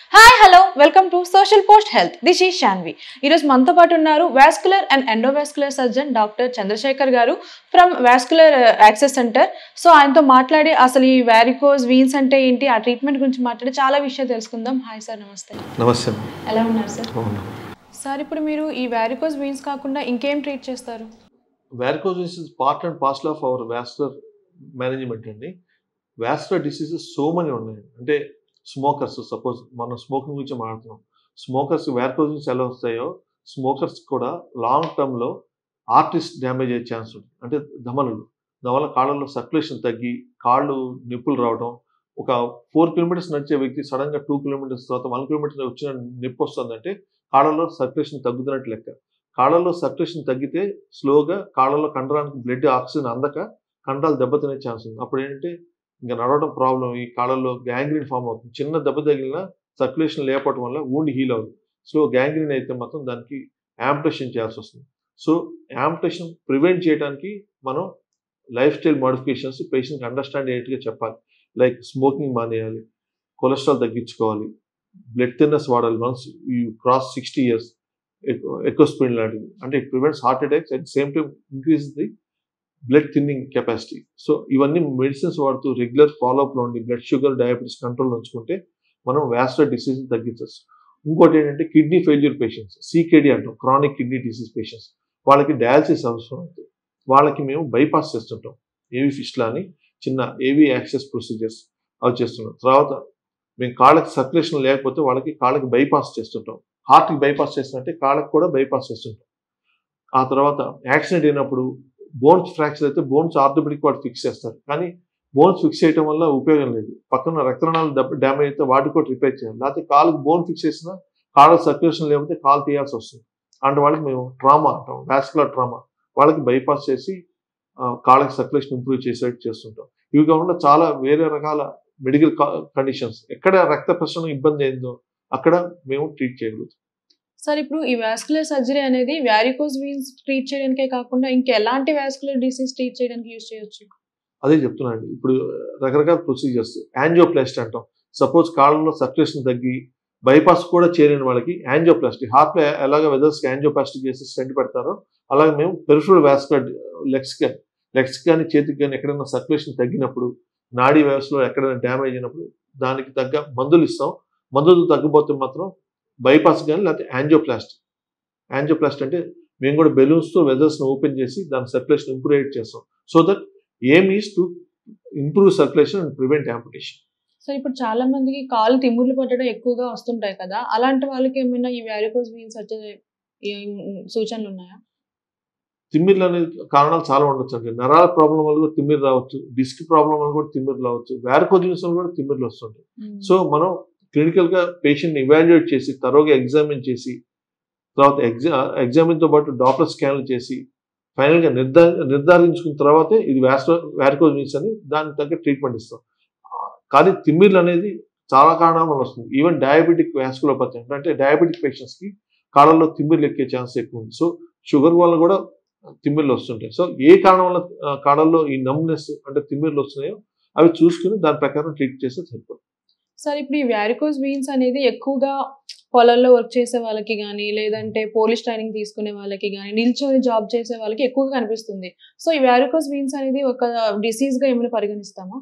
hi hello welcome to social post health this ఈ శాన్వి ఈరోజు మనతో పాటు ఉన్నారు vascular and endovascular surgeon doctor Chandrasekhar garu from vascular access centre so ఆయనతో మాట్లాడి అసలు ఈ వ్యారికోజ్ వీన్స్ అంటే ఏంటి ఆ ట్రీట్మెంట్ గురించి మాట్లాడి చాలా విషయాలు తెలుసుకుందాం హాయ్ సార్ నమస్తే నమస్తే ఎలా ఉన్నారు సార్ అవును సార్ ఇప్పుడు మీరు ఈ వ్యారికోజ్ వీన్స్ కాకుండా ఇంకేం ట్రీట్ చేస్తారు varicosis is part and parcel of our vascular management అండి వ్యాస్కులర్ డిసీజెస్ సో మనీ ఉన్నాయి అంటే స్మోకర్స్ సపోజ్ మనం స్మోకింగ్ గురించి మాట్లాడుతున్నాం స్మోకర్స్ వ్యారికోసిస్ ఎలా వస్తాయో స్మోకర్స్ కూడా లాంగ్ టర్మ్లో ఆర్టిస్ట్ డ్యామేజ్ అయ్యే ఛాన్స్ ఉంది అంటే దమనులు దానివల్ల కాళ్ళలో సర్క్యులేషన్ తగ్గి కాళ్ళు నొప్పులు రావడం ఒక ఫోర్ కిలోమీటర్స్ నడిచే వ్యక్తి సడన్గా టూ కిలోమీటర్స్ తర్వాత వన్ కిలోమీటర్ వచ్చిన నొప్పి వస్తుందంటే కాళ్ళలో సర్క్యులేషన్ తగ్గుతున్నట్టు లెక్క కాళ్ళలో సర్క్యులేషన్ తగ్గితే స్లోగా కాళ్ళలో కండరానికి బ్లడ్ ఆక్సిజన్ అందక కండరాలు దెబ్బతినే ఛాన్స్ ఉంది అప్పుడు ఏంటంటే ఇంకా నడవడం ప్రాబ్లం ఈ కాళ్ళలో గ్యాంగ్రీన్ ఫామ్ అవుతుంది చిన్న దెబ్బ తగిలినా సర్క్యులేషన్ లేకపోవడం వల్ల ఊండి హీల్ అవుతుంది స్లో గ్యాంగ్రీన్ అయితే మాత్రం దానికి యాంప్టేషన్ చేయాల్సి వస్తుంది సో యాంప్టేషన్ ప్రివెంట్ చేయడానికి మనం లైఫ్ స్టైల్ మోడిఫికేషన్స్ పేషెంట్కి అండర్స్టాండ్ అయ్యేట్టుగా చెప్పాలి లైక్ స్మోకింగ్ మానేయాలి కొలెస్ట్రాల్ తగ్గించుకోవాలి బ్లడ్ థిన్నర్స్ వాడాలి once you cross sixty years Ecosprin లాంటిది అంటే it prevents heart attacks at same time increase the blood thinning capacity so ఇవన్నీ మెడిసిన్స్ వాడుతూ రెగ్యులర్ ఫాలోఅప్లో ఉండి బ్లడ్ షుగర్ డయాబెటీస్ కంట్రోల్ ఉంచుకుంటే మనం వ్యాస్టర్ డిసీజ్ తగ్గించవచ్చు ఇంకోటి ఏంటంటే కిడ్నీ ఫెయిల్యూర్ పేషెంట్స్ సీకేడీ అంటాం క్రానిక్ కిడ్నీ డిసీజ్ పేషెంట్స్ వాళ్ళకి డయాలసిస్ అవసరం అవుతుంది వాళ్ళకి మేము బైపాస్ చేస్తుంటాం ఏవి ఫిష్లా అని చిన్న ఏవి యాక్సెస్ ప్రొసీజర్స్ అవి చేస్తున్నాం తర్వాత మేము కాళ్ళకి సర్క్యులేషన్ లేకపోతే వాళ్ళకి కాళ్ళకి బైపాస్ చేస్తుంటాం హార్ట్కి బైపాస్ చేస్తున్నట్టే కాళ్ళకి కూడా బైపాస్ చేస్తుంటాం ఆ తర్వాత యాక్సిడెంట్ అయినప్పుడు బోన్స్ ఫ్రాక్చర్ అయితే బోన్స్ ఆర్థోపెడిక్ వాడు ఫిక్స్ చేస్తారు కానీ బోన్స్ ఫిక్స్ చేయడం వల్ల ఉపయోగం లేదు పక్కన రక్తనాళాలు దెబ్బ డ్యామేజ్ అయితే వాటికి కూడా రిపేర్ చేయాలి లేకపోతే కాలుకి బోన్ ఫిక్స్ చేసినా కాళ్ళ సర్క్యులేషన్ లేకపోతే కాలు తీయాల్సి వస్తుంది అంటే వాళ్ళకి మేము ట్రామా అంటాం వాస్కులర్ ట్రామా వాళ్ళకి బైపాస్ చేసి ఆ, కాళ్ళకి సర్క్యులేషన్ ఇంప్రూవ్ చేసేట్టు చేస్తుంటాం ఇవి కాకుండా చాలా వేరే రకాల మెడికల్ కండిషన్స్ ఎక్కడ రక్త ప్రసరణ ఇబ్బంది అయిందో అక్కడ మేము ట్రీట్ చేయగలుగుతాం సార్ ఇప్పుడు ఈ వాస్కులర్ సర్జరీ అనేది వ్యారికోజ్ వీన్స్ ట్రీట్ చేయడానికే కాకుండా ఇంకా ఎలాంటి వాస్కులర్ డిసీజ్ ట్రీట్ చేయడానికి యూజ్ చేయొచ్చు అదే చెప్తున్నాను ఇప్పుడు రకరకాల ప్రొసీజర్స్ యాంజియోప్లాస్టీ అంటాం సపోజ్ కాళ్ళలో సర్క్యులేషన్ తగ్గి బైపాస్ కూడా చేరిన వాళ్ళకి యాంజియోప్లాస్టీ హార్ట్లో ఎలాగ వెదర్స్కి యాంజియోప్లాస్టీ చేసి స్టెంట్ పెడతారో అలాగే మేము పెరిఫరల్ వాస్కులర్ లెగ్స్ కానీ లెగ్స్ కానీ చేతికి కానీ ఎక్కడైనా సర్క్యులేషన్ తగ్గినప్పుడు నాడీ వ్యవస్థలో ఎక్కడైనా డ్యామేజ్ అయినప్పుడు దానికి తగ్గ మందులు ఇస్తాం మందులు తగ్గిపోతే మాత్రం బైపాస్ కానీ లేకపోతే యాంజియోప్లాస్టీ యాంజియోప్లాస్టీ అంటే మేము కూడా బెలూన్స్తో వెదర్స్ని ఓపెన్ చేసి దాని సర్క్యులేషన్ ఇంప్రూవ్ చేస్తాం so that aim is to improve circulation and prevent amputation so ఇప్పుడు చాలా మందికి కాలు తిమ్ముర్లు పట్టడం ఎక్కువగా వస్తుంటాయి కదా అలాంటి వాళ్ళకి ఏమైనా ఈ వ్యారికోజ్ వీన్స్ వచ్చే ఈ సూచనలు ఉన్నాయా తిమ్మిర్లు అనే కారణాలు చాలా ఉండొచ్చు అండి నరాల ప్రాబ్లం వల్ల కూడా తిమ్మిరి రావచ్చు డిస్క్ ప్రాబ్లం వల్ల కూడా తిమ్మిరి రావచ్చు వ్యారకోజిన్స్ వల్ల కూడా తిమ్మిర్లు వస్తుంటాయి సో మనం క్లినికల్గా పేషెంట్ని ఇవాల్యుయేట్ చేసి తరోగా ఎగ్జామిన్ చేసి తర్వాత ఎగ్జా ఎగ్జామిన్తో పాటు డాక్టర్ స్కాన్లు చేసి ఫైనల్గా నిర్ధార నిర్ధారించుకున్న తర్వాతే ఇది వ్యాస్టో వ్యారికోజ్ మీన్స్ అని దానికి తగ్గ ట్రీట్మెంట్ ఇస్తాం కానీ తిమ్మిర్లు అనేది చాలా కారణాల వల్ల వస్తుంది ఈవెన్ డయాబెటిక్ వ్యాస్కులోపతి అంటే డయాబెటిక్ పేషెంట్స్కి కాళ్ళల్లో తిమ్మిర్లు ఎక్కే ఛాన్స్ ఎక్కువ ఉంది సో షుగర్ వల్ల కూడా తిమ్మిర్లు వస్తుంటాయి సో ఏ కారణం వల్ల ఆ, కాళ్ళల్లో ఈ నమ్నెస్ అంటే తిమ్మిర్లు వస్తున్నాయో అవి చూసుకుని దాని ప్రకారం ట్రీట్ చేస్తే సరిపోతుంది సార్ ఇప్పుడు ఈ వ్యారికోజ్ వీన్స్ అనేది ఎక్కువగా పొలాల్లో వర్క్ చేసే వాళ్ళకి కానీ లేదంటే పోలీస్ ట్రైనింగ్ తీసుకునే వాళ్ళకి కానీ నిల్చొని జాబ్ చేసే వాళ్ళకి ఎక్కువగా కనిపిస్తుంది సో ఈ వ్యారికోజ్ వీన్స్ అనేది ఒక డిసీజ్ గా ఏమైనా పరిగణిస్తామా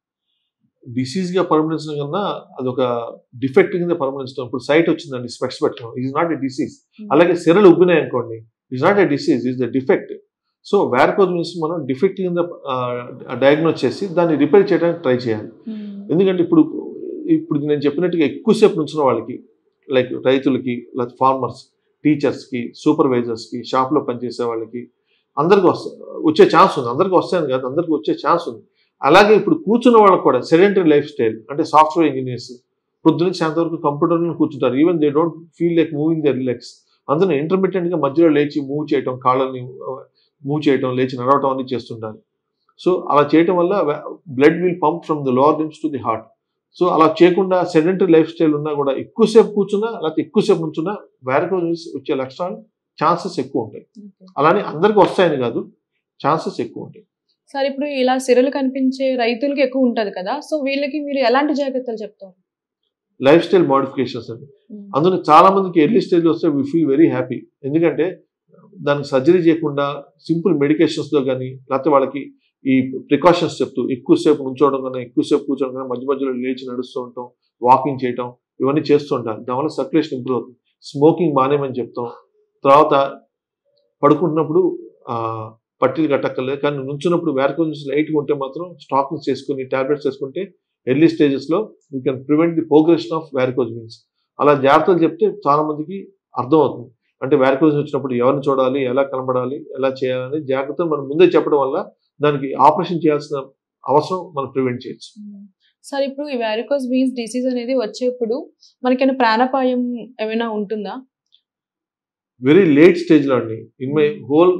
డిసీజ్ గా పరిగణించడం కన్నా అది ఒక డిఫెక్ట్ కింద పరిగణించడం ఇప్పుడు సైట్ వచ్చిందండి స్పెక్స్ పెట్టడం ఇస్ నాట్ ఎ డిసీజ్ అలాగే సిరలు ఉబ్బినాయి అనుకోండి is not a disease is the defect so varicose veins మనం డిఫెక్ట్ కింద డయాగ్నోస్ చేసి దాన్ని రిపేర్ చేయడానికి ట్రై చేయాలి ఎందుకంటే ఇప్పుడు ఇప్పుడు నేను చెప్పినట్టుగా ఎక్కువసేపు నుంచిన వాళ్ళకి లైక్ రైతులకి లేకపోతే ఫార్మర్స్ టీచర్స్కి సూపర్వైజర్స్కి షాప్లో పనిచేసే వాళ్ళకి అందరికీ వస్తా వచ్చే ఛాన్స్ ఉంది అందరికీ వస్తాయని కాదు అందరికీ వచ్చే ఛాన్స్ ఉంది అలాగే ఇప్పుడు కూర్చున్న వాళ్ళకి కూడా సెడెంటరీ లైఫ్ స్టైల్ అంటే సాఫ్ట్వేర్ ఇంజనీర్స్ పొద్దున్న శాంత వరకు కంప్యూటర్ కూర్చుంటారు even they don't feel like moving their legs అందులో ఇంటర్మీడియట్గా మధ్యలో లేచి మూవ్ చేయటం కాళ్ళని మూవ్ చేయటం లేచి నడవటం అన్ని చేస్తుంటారు సో అలా చేయటం వల్ల blood will pump from the lower limbs to the heart so అలా చేయకుండా సెడెంటరీ లైఫ్ స్టైల్ ఉన్నా కూడా ఎక్కువసేపు కూర్చున్నా లేకపోతే ఎక్కువసేపు నుంచున్నా వ్యారికోజ్ వచ్చే లక్షణాలు ఛాన్సెస్ ఎక్కువ ఉంటాయి అలానే అందరికీ వస్తాయని కాదు ఛాన్సెస్ ఎక్కువ ఉంటాయి సార్ ఇప్పుడు ఇలా సిరలు కనిపించే రైతులకి ఎక్కువ ఉంటది కదా సో వీళ్ళకి మీరు ఎలాంటి జాగ్రత్తలు చెప్తారు లైఫ్ స్టైల్ మోడిఫికేషన్స్ అండి అందులో చాలా మందికి ఎర్లీ స్టేజ్ వస్తే వి ఫీల్ వెరీ హ్యాపీ ఎందుకంటే దానికి సర్జరీ చేయకుండా సింపుల్ మెడికేషన్స్తో కానీ లేకపోతే వాళ్ళకి ఈ ప్రికాషన్స్ చెప్తూ ఎక్కువసేపు నుంచోవడం కన్నా ఎక్కువసేపు కూర్చోవడం కన్నా మధ్య మధ్యలో లేచి నడుస్తూ ఉంటాం వాకింగ్ చేయటం ఇవన్నీ చేస్తూ ఉంటారు దానివల్ల సర్క్యులేషన్ ఇంప్రూవ్ అవుతుంది స్మోకింగ్ మానేమని చెప్తాం తర్వాత పడుకుంటున్నప్పుడు ఆ, పట్టీలు కట్టక్కర్లేదు కానీ నుంచున్నప్పుడు వ్యారకోజ్ లైట్గా ఉంటే మాత్రం స్టాకింగ్స్ చేసుకుని టాబ్లెట్స్ వేసుకుంటే ఎర్లీ స్టేజెస్లో you can prevent the progression of varicose veins అలా జాగ్రత్తలు చెప్తే చాలా మందికి అర్థం అవుతుంది అంటే వ్యారకోజ్ వచ్చినప్పుడు ఎవరిని చూడాలి ఎలా కనబడాలి ఎలా చేయాలని జాగ్రత్తలు మనం ముందే చెప్పడం వల్ల దానికి ఆపరేషన్ చేయాల్సిన అవసరం మనం ప్రివెంట్ చేయొచ్చు సార్ ఇప్పుడు ఈ వ్యారికోస్ వీన్స్ డిసీజ్ అనేది వచ్చేప్పుడు మనకైనా ప్రాణాపాయం ఏమైనా ఉంటుందా వెరీ లేట్ స్టేజ్లో అండి ఇన్ మై హోల్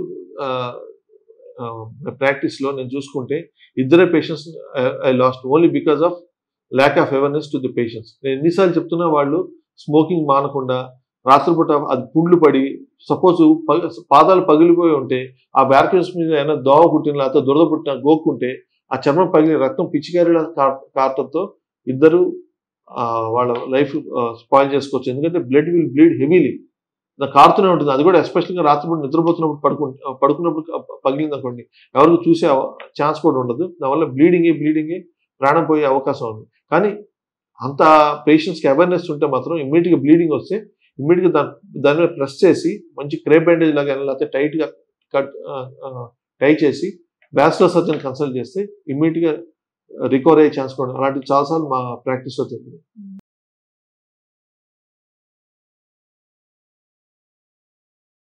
ప్రాక్టీస్లో నేను చూసుకుంటే ఇద్దరే patients I lost only because of lack of awareness to the patients నేను ఎన్నిసార్లు చెప్తున్నా వాళ్ళు స్మోకింగ్ మానకుండా రాత్రిపూట అది పుండ్లు పడి సపోజ్ పాదాలు పగిలిపోయి ఉంటే ఆ బ్యారకేజ్ మీద ఏమైనా దోమ పుట్టిన లేకపోతే దురద పుట్టిన గోక్కుంటే ఆ చర్మం పగిలి రక్తం పిచ్చికారీల కారటంతో ఇద్దరు ఆ, వాళ్ళ లైఫ్ స్పాయిల్ చేసుకోవచ్చు ఎందుకంటే బ్లడ్ విల్ బ్లీడ్ హెవీలీ కారుతూనే ఉంటుంది అది కూడా ఎస్పెషల్గా రాత్రిపూట నిద్రపోతున్నప్పుడు పడుకు పడుకున్నప్పుడు పగిలింది అనుకోండి ఎవరికి చూసే ఛాన్స్ కూడా ఉండదు దానివల్ల బ్లీడింగే బ్లీడింగే ప్రాణం పోయే అవకాశం ఉంది కానీ అంత పేషెంట్స్కి అవేర్నెస్ ఉంటే మాత్రం ఇమ్మీడియట్గా బ్లీడింగ్ వస్తే ఇమ్మీడియట్గా దాని దాని మీద ప్రెస్ చేసి మంచి క్రేప్ బ్యాండేజ్ లాగా లేకపోతే టైట్గా కట్ టై చేసి బ్యాస్లర్ సర్జన్ కన్సల్ట్ చేస్తే ఇమ్మీడియట్గా రికవర్ అయ్యే ఛాన్స్ కూడా అలాంటివి చాలాసార్లు మా ప్రాక్టీస్లో జరిగింది